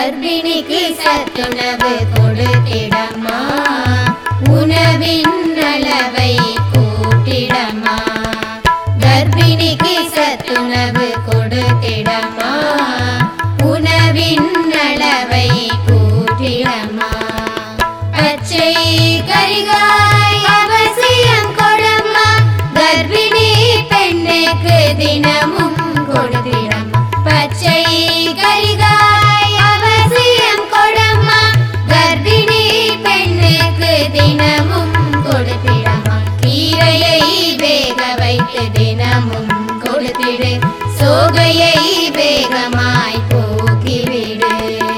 கர்ப்பிணிக்கு சத்துணவு கொடுத்திடம்மா உணவின் அளவை கூட்டிடம்மா கர்ப்பிணிக்கு சத்துணவு கொடுத்திடம்மா உணவின் அளவை கூட்டிடம்மா பச்சை கரிகாய் அவசியம் கொடம்மா கர்ப்பிணி பெண்ணுக்கு தினமும் கொடுத்திடம்மா பச்சை கரிகாய் அவசியம் கொடம்மா கர்ப்பிணி பெண்ணுக்கு தினமும் கொடுத்திடம்மா கீரையை வேக வைத்து தினமும் கொடுத்திடு சோகையை வேகமாய் போக்கிவிடு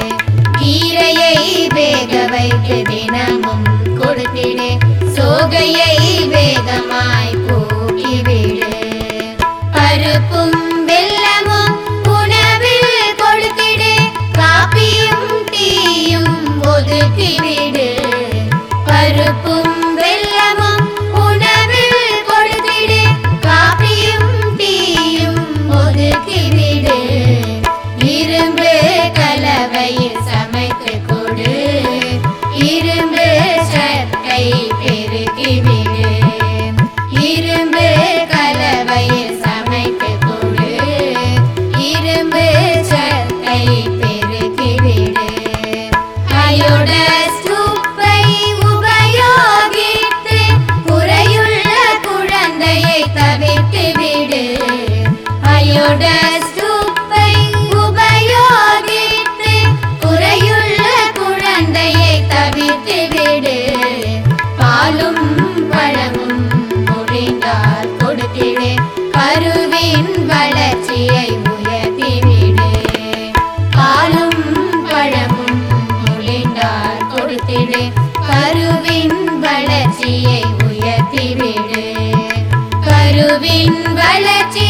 கீரையை வேக வைத்து தினமும் கொடுத்திடு சோகையை வேகமாய் போக்கிவிடு பருப்பும் வெல்லமும் உணவில் கொடுத்திடு காப்பியும் டீயும் ஒதுக்கிவிடு பருப்பும் வெல்லமும் உணவில் கொடுத்திடு காப்பியும் டீயும் ஒதுக்கிவிடு இரும்பு கலவையில் சமைத்து கொடு இரும்பு சட்டை பெருக்கிவிடு இரும்பு கலவையில் சமைத்து கொடு இரும்பு சட்டை பெருக்கிவிடு அயோடஸ் உப்பை உபயோகித்து குறையுள்ள குழந்தையை தவிர்த்து விடு அயோடஸ் உப்பை உபயோகித்து குறையுள்ள குழந்தையை தவிர்த்து விடு பாலும் பழமும் முடிந்தால் கொடுத்திடு கருவின் வளர்ச்சியை உயர்த்திவிடு பாலும் பழமும் முடிந்தால் கொடுத்திடு கருவின் வளர்ச்சியை உயர்த்திவிடு கருவின் வளர்ச்சி